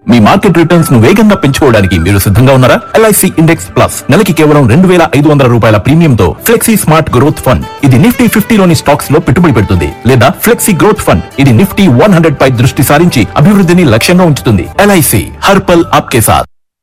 మీ market returns ను వేగంగా పెంచుకోవడానికి మీరు సిద్ధంగా ఉన్నారా ఎల్ఐసి ఇండెక్స్ ప్లస్ నెలకి కేవలం రెండు వేల ఐదు వందల రూపాయల ప్రీమియంతో ఫ్లెక్సీ స్మార్ట్ గ్రోత్ ఫండ్ ఇది నిఫ్టీ ఫిఫ్టీలోని స్టాక్స్ లో పెట్టుబడి పెడుతుంది లేదా ఫ్లెక్సీ గ్రోత్ ఫండ్ ఇది నిఫ్టీ వన్ హండ్రెడ్ పై దృష్టి సారించి అభివృద్ధిని లక్ష్యంగా ఉంచుతుంది ఎల్ఐసి హర్పల్ ఆప్కే సాత్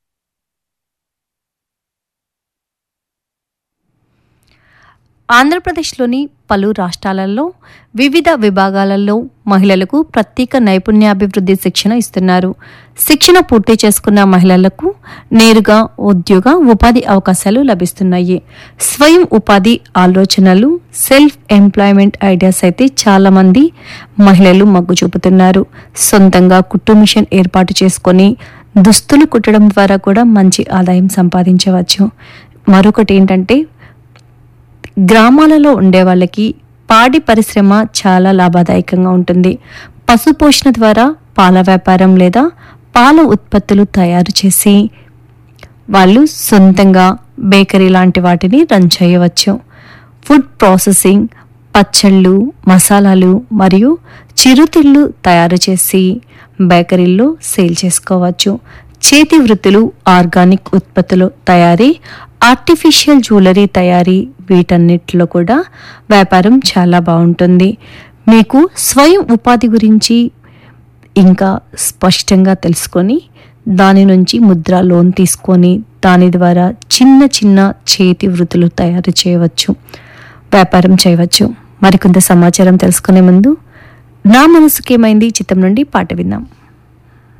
ఆంధ్రప్రదేశ్లోని పలు రాష్ట్రాలలో వివిధ విభాగాలలో మహిళలకు ప్రత్యేక నైపుణ్యాభివృద్ధి శిక్షణ ఇస్తున్నారు శిక్షణ పూర్తి చేసుకున్న మహిళలకు నేరుగా ఉద్యోగ ఉపాధి అవకాశాలు లభిస్తున్నాయి స్వయం ఉపాధి ఆలోచనలు సెల్ఫ్ ఎంప్లాయ్మెంట్ ఐడియాస్ అయితే చాలా మంది మహిళలు మగ్గు చూపుతున్నారు సొంతంగా కుట్టు మిషన్ ఏర్పాటు చేసుకొని దుస్తులు కుట్టడం ద్వారా కూడా మంచి ఆదాయం సంపాదించవచ్చు మరొకటి ఏంటంటే గ్రామాలలో ఉండే వాళ్ళకి పాడి పరిశ్రమ చాలా లాభదాయకంగా ఉంటుంది పశు పోషణ ద్వారా పాల వ్యాపారం లేదా పాల ఉత్పత్తులు తయారు చేసి వాళ్ళు సొంతంగా బేకరీ లాంటి వాటిని రన్ చేయవచ్చు ఫుడ్ ప్రాసెసింగ్ పచ్చళ్ళు మసాలాలు మరియు చిరుతిళ్ళు తయారు చేసి బేకరీల్లో సేల్ చేసుకోవచ్చు చేతి వృత్తులు ఆర్గానిక్ ఉత్పత్తులు తయారీ ఆర్టిఫిషియల్ జ్యువెలరీ తయారీ వీటన్నిటిలో కూడా వ్యాపారం చాలా బాగుంటుంది మీకు స్వయం ఉపాధి గురించి ఇంకా స్పష్టంగా తెలుసుకొని దాని నుంచి ముద్ర లోన్ తీసుకొని దాని ద్వారా చిన్న చిన్న చేతి వృత్తులు తయారు చేయవచ్చు వ్యాపారం చేయవచ్చు మరికొంత సమాచారం తెలుసుకునే ముందు నా మనసుకేమైంది చిత్రం నుండి పాట విందాం